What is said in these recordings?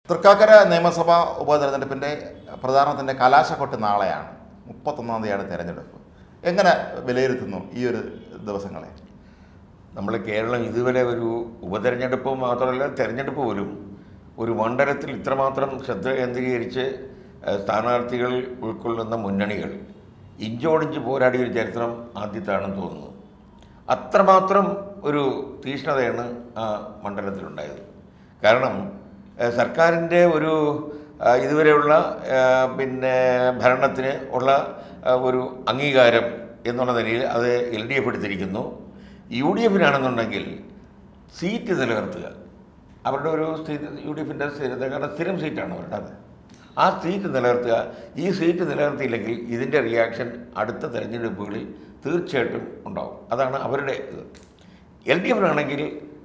തൃക്കാക്കര നിയമസഭാ ഉപതെരഞ്ഞെടുപ്പിൻ്റെ പ്രചാരണത്തിൻ്റെ കലാശക്കൊട്ട് നാളെയാണ് മുപ്പത്തൊന്നാം തീയതിയാണ് തെരഞ്ഞെടുപ്പ് എങ്ങനെ വിലയിരുത്തുന്നു ഈ ഒരു ദിവസങ്ങളെ നമ്മൾ കേരളം ഇതുവരെ ഒരു ഉപതെരഞ്ഞെടുപ്പ് മാത്രമല്ല തെരഞ്ഞെടുപ്പ് പോലും ഒരു മണ്ഡലത്തിൽ ഇത്രമാത്രം ശ്രദ്ധ കേന്ദ്രീകരിച്ച് ഏഹ്, സ്ഥാനാർത്ഥികൾ ഉൾക്കൊള്ളുന്ന മുന്നണികൾ ഇഞ്ചോടിഞ്ച് പോരാടിയ ഒരു ചരിത്രം ആദ്യത്താണെന്ന് തോന്നുന്നു അത്രമാത്രം ഒരു തീഷ്ണതയാണ് ആ മണ്ഡലത്തിലുണ്ടായത് കാരണം ഏഹ്, സർക്കാരിൻ്റെ ഒരു ആ, ഇതുവരെയുള്ള ആ, പിന്നെ ഭരണത്തിന് ഉള്ള ആ, ഒരു അംഗീകാരം എന്നുള്ള നിലയിൽ അത് എൽ ഡി എഫ് എടുത്തിരിക്കുന്നു യു ഡി എഫിനാണെന്നുണ്ടെങ്കിൽ സീറ്റ് നിലനിർത്തുക അവരുടെ ഒരു സ്ഥിര യു ഡി എഫിൻ്റെ സ്ഥിരത കാരണം സ്ഥിരം സീറ്റാണ് അവരുടെ അത് ആ സീറ്റ് നിലനിർത്തുക ഈ സീറ്റ് നിലനിർത്തിയില്ലെങ്കിൽ ഇതിൻ്റെ റിയാക്ഷൻ അടുത്ത തെരഞ്ഞെടുപ്പുകളിൽ തീർച്ചയായിട്ടും ഉണ്ടാവും അതാണ് അവരുടെ ഇത് എൽ ഡി എഫിനാണെങ്കിൽ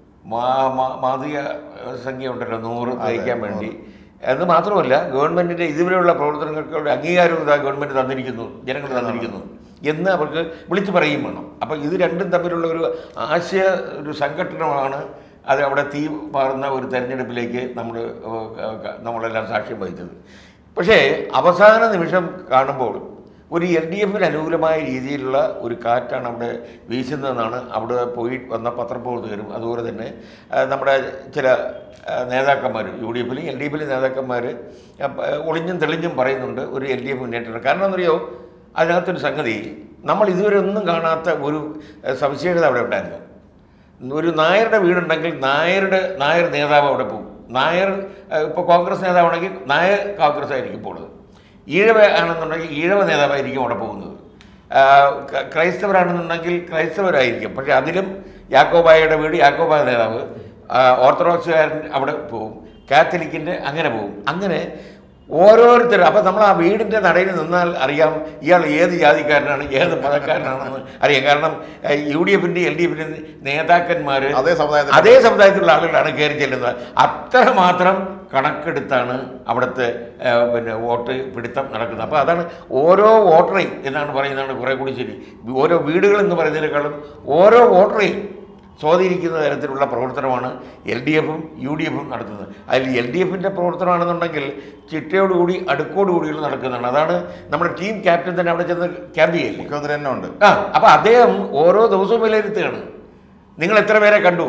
മാ- മാ- മാതിക ഏഹ്, സംഖ്യ ഉണ്ടല്ലോ നൂറ് തയ്ക്കാൻ വേണ്ടി എന്ന് മാത്രമല്ല ഗവൺമെൻറ്റിൻ്റെ ഇതുവരെയുള്ള പ്രവർത്തനങ്ങൾക്ക് ഒരു അംഗീകാരം ഇതാ ഗവൺമെൻറ് തന്നിരിക്കുന്നു ജനങ്ങൾ തന്നിരിക്കുന്നു എന്ന് അവർക്ക് വിളിച്ചു പറയും വേണം അപ്പോൾ ഇത് രണ്ടും തമ്മിലുള്ള ഒരു ആശയ ഒരു സംഘടനമാണ് അത് അവിടെ തീ പാറുന്ന ഒരു തെരഞ്ഞെടുപ്പിലേക്ക് നമ്മൾ നമ്മളെല്ലാം സാക്ഷ്യം വഹിച്ചത് പക്ഷേ അവസാന നിമിഷം കാണുമ്പോൾ ഒരു എൽ ഡി എഫിന് അനുകൂലമായ രീതിയിലുള്ള ഒരു കാറ്റാണ് അവിടെ വീശുന്നതെന്നാണ് അവിടെ പോയി വന്ന പത്രപ്രവർത്തകരും അതുപോലെ തന്നെ ആ, നമ്മുടെ ചില നേതാക്കന്മാർ യു ഡി എഫിലും എൽ ഡി എഫിലും നേതാക്കന്മാർ ഒളിഞ്ഞും തെളിഞ്ഞും പറയുന്നുണ്ട് ഒരു എൽ ഡി എഫ് മുന്നേറ്റം കാരണം എന്നറിയോ അതിനകത്തൊരു സംഗതി നമ്മൾ ഇതുവരെ ഒന്നും കാണാത്ത ഒരു ഏഹ്, സവിശേഷത അവിടെ ഉണ്ടായിരുന്നു ഒരു നായരുടെ വീടുണ്ടെങ്കിൽ നായരുടെ നായർ നേതാവ് അവിടെ പോകും നായർ ഇപ്പോൾ കോൺഗ്രസ് നേതാവാണെങ്കിൽ നായർ കോൺഗ്രസ് ആയിരിക്കും പോകുന്നത് ഈഴവ ആണെന്നുണ്ടെങ്കിൽ ഈഴവ നേതാവായിരിക്കും അവിടെ പോകുന്നത് ആ, ക- ക്രൈസ്തവരാണെന്നുണ്ടെങ്കിൽ ക്രൈസ്തവരായിരിക്കും പക്ഷേ അതിലും യാക്കോബായയുടെ വീട് യാക്കോബായ നേതാവ് ആ, ഓർത്തഡോക്സുകാരൻ അവിടെ പോകും കാത്തലിക്കിൻ്റെ അങ്ങനെ പോകും അങ്ങനെ ഓരോരുത്തരും അപ്പം നമ്മൾ ആ വീടിൻ്റെ നടയിൽ നിന്നാൽ അറിയാം ഇയാൾ ഏത് ജാതിക്കാരനാണ് ഏത് മതക്കാരനാണെന്ന് അറിയാം കാരണം യു ഡി എഫിൻ്റെ എൽ ഡി എഫിൻ്റെ നേതാക്കന്മാർ അതേ സമുദായത്തിൽ അതേ സമുദായത്തിലുള്ള ആളുകളാണ് കയറി ചെല്ലുന്നത് അത്രമാത്രം കണക്കെടുത്താണ് അവിടുത്തെ ആ, പിന്നെ വോട്ട് പിടുത്തം നടക്കുന്നത് അപ്പോൾ അതാണ് ഓരോ വോട്ടറേയും എന്നാണ് പറയുന്നതാണ് കുറേ കൂടി ശരി ഓരോ വീടുകൾ എന്ന് പറയുന്നതിനേക്കാളും ഓരോ വോട്ടറേയും സ്വാധീനിക്കുന്ന തരത്തിലുള്ള പ്രവർത്തനമാണ് എൽ ഡി എഫും യു ഡി എഫും നടത്തുന്നത് അതിൽ എൽ ഡി എഫിൻ്റെ പ്രവർത്തനമാണെന്നുണ്ടെങ്കിൽ ചിട്ടയോടുകൂടി അടുക്കോടുകൂടിയുള്ള നടക്കുന്നതാണ് അതാണ് നമ്മുടെ ടീം ക്യാപ്റ്റൻ തന്നെ അവിടെ ചെന്ന് ക്യാമ്പ് ചെയ്യല്ലേ മുഖ്യമന്ത്രി തന്നെ ഉണ്ട് ആ അപ്പോൾ അദ്ദേഹം ഓരോ ദിവസവും വിലയിരുത്തുകയാണ് നിങ്ങൾ എത്ര പേരെ കണ്ടു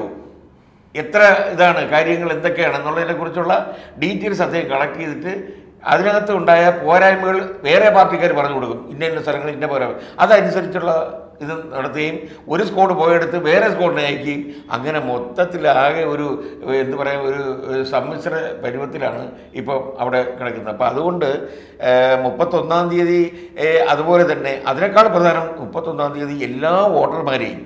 എത്ര ഇതാണ് കാര്യങ്ങൾ എന്തൊക്കെയാണ് എന്നുള്ളതിനെ കുറിച്ചുള്ള ഡീറ്റെയിൽസ് അദ്ദേഹം കളക്ട് ചെയ്തിട്ട് അതിനകത്ത് ഉണ്ടായ പോരായ്മകൾ വേറെ പാർട്ടിക്കാർ പറഞ്ഞു കൊടുക്കും ഇന്ന ഇന്ന സ്ഥലങ്ങൾ ഇന്ന പോരായ്മ അതനുസരിച്ചുള്ള ഇത് നടത്തുകയും ഒരു സ്കോഡ് പോയെടുത്ത് വേറെ സ്കോഡിനെ അയക്കുകയും അങ്ങനെ മൊത്തത്തിലാകെ ഒരു എന്ത് പറയുക ഒരു ഒരു സമ്മിശ്ര പരുവത്തിലാണ് ഇപ്പോൾ അവിടെ കിടക്കുന്നത് അപ്പോൾ അതുകൊണ്ട് ഏഹ്, മുപ്പത്തൊന്നാം തീയതി ഏഹ്, അതുപോലെ തന്നെ അതിനേക്കാൾ പ്രധാനം മുപ്പത്തൊന്നാം തീയതി എല്ലാ വോട്ടർമാരെയും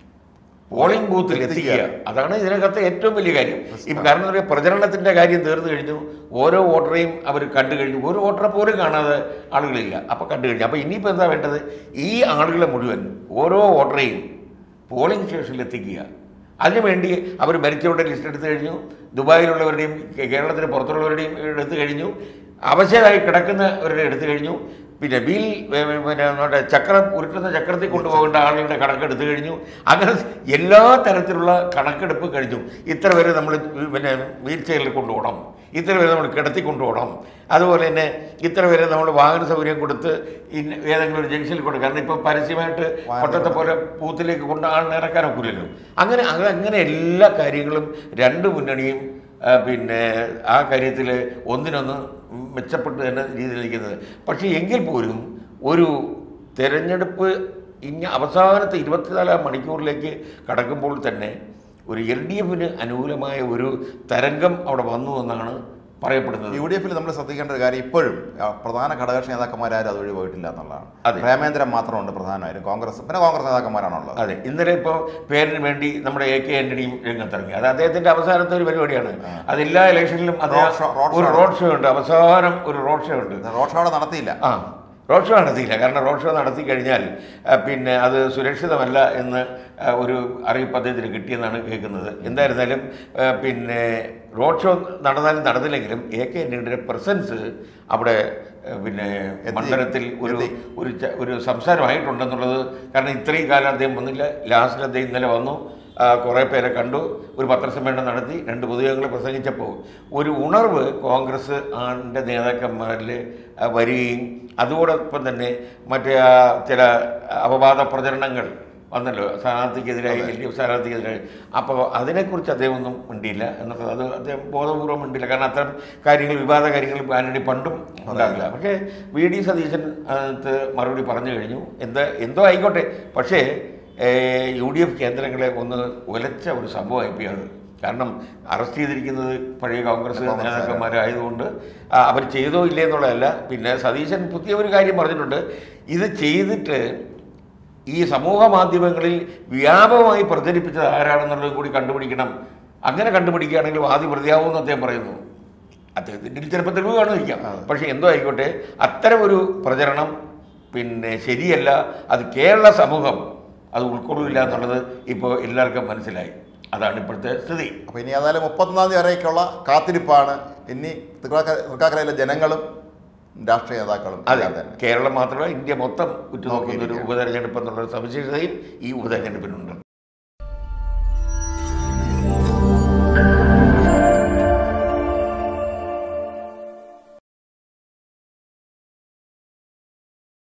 പോളിംഗ് ബൂത്തിൽ എത്തിക്കുക അതാണ് ഇതിനകത്ത് ഏറ്റവും വലിയ കാര്യം ഇപ്പം കാരണം എന്താ പറയുക പ്രചരണത്തിൻ്റെ കാര്യം തീർന്നു കഴിഞ്ഞു ഓരോ വോട്ടറെയും അവർ കണ്ടു കഴിഞ്ഞു ഒരു വോട്ടറെ പോലും കാണാതെ ആളുകളില്ല അപ്പോൾ കണ്ടു കഴിഞ്ഞു അപ്പോൾ ഇനിയിപ്പോൾ എന്താ വേണ്ടത് ഈ ആളുകളെ മുഴുവൻ ഓരോ വോട്ടറെയും പോളിംഗ് സ്റ്റേഷനിൽ എത്തിക്കുക അതിനുവേണ്ടി അവർ മരിച്ചവരുടെ ലിസ്റ്റ് എടുത്തു കഴിഞ്ഞു ദുബായിലുള്ളവരുടെയും കേ- കേരളത്തിന് പുറത്തുള്ളവരുടെയും എടുത്തു കഴിഞ്ഞു അവശരായി കിടക്കുന്നവരുടെ എടുത്തു കഴിഞ്ഞു പിന്നെ വീൽ ഏ, പിന്നെ നമ്മുടെ ചക്രം ഉരുട്ടുന്ന ചക്രത്തിൽ കൊണ്ടുപോകേണ്ട ആളുകളുടെ കണക്കെടുത്ത് കഴിഞ്ഞു അങ്ങനെ എല്ലാ തരത്തിലുള്ള കണക്കെടുപ്പ് കഴിഞ്ഞു ഇത്ര പേരെ നമ്മൾ പിന്നെ വീൽ ചെയറിൽ കൊണ്ടുപോകണം ഇത്ര പേരെ നമ്മൾ കിടത്തി കൊണ്ടുപോകണം അതുപോലെ തന്നെ ഇത്ര പേരെ നമ്മൾ വാഹന സൗകര്യം കൊടുത്ത് ഇന്ന ഏതെങ്കിലും ഒരു ജംഗ്ഷനിൽ കൊണ്ട് കാരണം ഇപ്പോൾ പരസ്യമായിട്ട് പട്ടത്തെ പോലെ ബൂത്തിലേക്ക് കൊണ്ട് ആളിനെ ഇറക്കാനൊക്കില്ലല്ലോ അങ്ങനെ അങ്ങനെ അങ്ങനെ എല്ലാ കാര്യങ്ങളും രണ്ട് മുന്നണിയും ആ, പിന്നെ ആ കാര്യത്തിൽ ഒന്നിനൊന്ന് മെച്ചപ്പെട്ട് തന്നെ രീതിയിലിരിക്കുന്നത് പക്ഷേ എങ്കിൽ പോലും ഒരു തെരഞ്ഞെടുപ്പ് ഇങ്ങനെ അവസാനത്തെ ഇരുപത്തിനാലാം മണിക്കൂറിലേക്ക് കടക്കുമ്പോൾ തന്നെ ഒരു എൽ ഡി എഫിന് അനുകൂലമായ ഒരു തരംഗം അവിടെ വന്നു എന്നാണ് പറയപ്പെടുന്നത് യു ഡി എഫിൽ നമ്മൾ ശ്രദ്ധിക്കേണ്ട ഒരു കാര്യം ഇപ്പോഴും ആ, പ്രധാന ഘടകകക്ഷി നേതാക്കന്മാരും അതുവഴി പോയിട്ടില്ല എന്നുള്ളതാണ് അതെ. പ്രേമേന്ദ്രൻ മാത്രമുണ്ട് പ്രധാനമായും കോൺഗ്രസ് പിന്നെ കോൺഗ്രസ് നേതാക്കന്മാരാണുള്ളത് അതെ ഇന്നലെ ഇപ്പോൾ പേരിന് വേണ്ടി നമ്മുടെ എ കെ ആന്റണിയും രംഗത്തിറങ്ങി അത് അദ്ദേഹത്തിന്റെ അവസാനത്തെ ഒരു പരിപാടിയാണ് അത് എല്ലാ ഇലക്ഷനിലും അദ്ദേഹം റോഡ് ഷോ- റോഡ് ഒരു ഷോ റോഡ് ഷോ ഉണ്ട് അവസാനം ഒരു റോഡ് ഷോ ഉണ്ട് റോഡ് ഷോ അവിടെ നടത്തിയില്ല ആ റോഡ് ഷോ നടത്തിയില്ല കാരണം റോഡ് ഷോ നടത്തി കഴിഞ്ഞാൽ ആ, പിന്നെ അത് സുരക്ഷിതമല്ല എന്ന് ആ, ഒരു അറിയിപ്പ് അദ്ദേഹത്തിന് കിട്ടിയെന്നാണ് കേൾക്കുന്നത് എന്തായിരുന്നാലും ആ, പിന്നെ റോഡ് ഷോ നടന്നാലും നടന്നില്ലെങ്കിലും എ കെ ആന്റണിയുടെ പ്രസൻസ് അവിടെ ആ, പിന്നെ മണ്ഡലത്തിൽ ഒരു എത്തി. ഒരു ച- ഒരു സംസാരമായിട്ടുണ്ടെന്നുള്ളത് കാരണം ഇത്രയും കാലം അദ്ദേഹം വന്നില്ല ലാസ്റ്റിൽ അദ്ദേഹം ഇന്നലെ വന്നു ആ, കുറേ പേരെ കണ്ടു ഒരു പത്രസമ്മേളനം നടത്തി രണ്ട് പൊതുയോഗങ്ങൾ പ്രസംഗിച്ചപ്പോൾ ഒരു ഉണർവ് കോൺഗ്രസ് ആണ്ട് നേതാക്കന്മാരിൽ ആ, വരികയും അതോടൊപ്പം തന്നെ മറ്റേ ആ ചില അപവാദ പ്രചരണങ്ങൾ വന്നല്ലോ സ്ഥാനാർത്ഥിക്കെതിരായി എൽ ഡി എഫ് സ്ഥാനാർത്ഥിക്കെതിരായി അപ്പോൾ അതിനെക്കുറിച്ച് അദ്ദേഹം ഒന്നും മിണ്ടിയില്ല എന്നുള്ളത് അത് അദ്ദേഹം ബോധപൂർവ്വം മിണ്ടില്ല കാരണം അത്തരം കാര്യങ്ങൾ വിവാദ കാര്യങ്ങൾ ആന്റണി പണ്ടും ഉണ്ടാകില്ല പക്ഷേ വി ഡി സതീശൻ അതിനകത്ത് മറുപടി പറഞ്ഞു കഴിഞ്ഞു എന്താ എന്തോ ആയിക്കോട്ടെ പക്ഷേ ഏഹ്, യു ഡി എഫ് കേന്ദ്രങ്ങളെ ഒന്ന് ഉലച്ച ഒരു സംഭവമായി അത് കാരണം അറസ്റ്റ് ചെയ്തിരിക്കുന്നത് പഴയ കോൺഗ്രസ് കോൺഗ്രസ്സുകാരാണ്. നേതാക്കന്മാരായതുകൊണ്ട് ആ, അവർ ചെയ്തോ ഇല്ലേ എന്നുള്ളതല്ല പിന്നെ സതീശൻ പുതിയ ഒരു കാര്യം പറഞ്ഞിട്ടുണ്ട് ഇത് ചെയ്തിട്ട് ഈ സമൂഹ മാധ്യമങ്ങളിൽ വ്യാപകമായി പ്രചരിപ്പിച്ചത് ആരാണെന്നുള്ളത് കൂടി കണ്ടുപിടിക്കണം അങ്ങനെ കണ്ടുപിടിക്കുകയാണെങ്കിൽ വാദി പ്രതിയാവുമെന്ന് അദ്ദേഹം പറയുന്നു അദ്ദേഹത്തിൻ്റെ ചിലപ്പോൾ തെളിവ് കാണുമായിരിക്കാം പക്ഷേ എന്തോ ആയിക്കോട്ടെ അത്തരം ഒരു പ്രചരണം പിന്നെ ശരിയല്ല അത് കേരള സമൂഹം അത് ഉൾക്കൊള്ളില്ല എന്നുള്ളത് ഇപ്പോൾ എല്ലാവർക്കും മനസ്സിലായി അതാണ് ഇപ്പോഴത്തെ സ്ഥിതി അപ്പോൾ ഇനി ഏതായാലും മുപ്പത്തൊന്നാം തീയതി വരേക്കുള്ള കാത്തിരിപ്പാണ് ഇനി തൃക്കാക്കര തൃക്കാക്കരയിലെ ജനങ്ങളും രാഷ്ട്രീയ നേതാക്കളും അതെ എല്ലാം തന്നെ കേരളം മാത്രമല്ല ഇന്ത്യ മൊത്തം ഉറ്റുനോക്കുന്ന ഒരു നോക്കിയിരിക്കുകയാണ്. ഉപതെരഞ്ഞെടുപ്പ് എന്നുള്ള ഒരു സവിശേഷതയും ഈ ഉപതെരഞ്ഞെടുപ്പിനുണ്ട്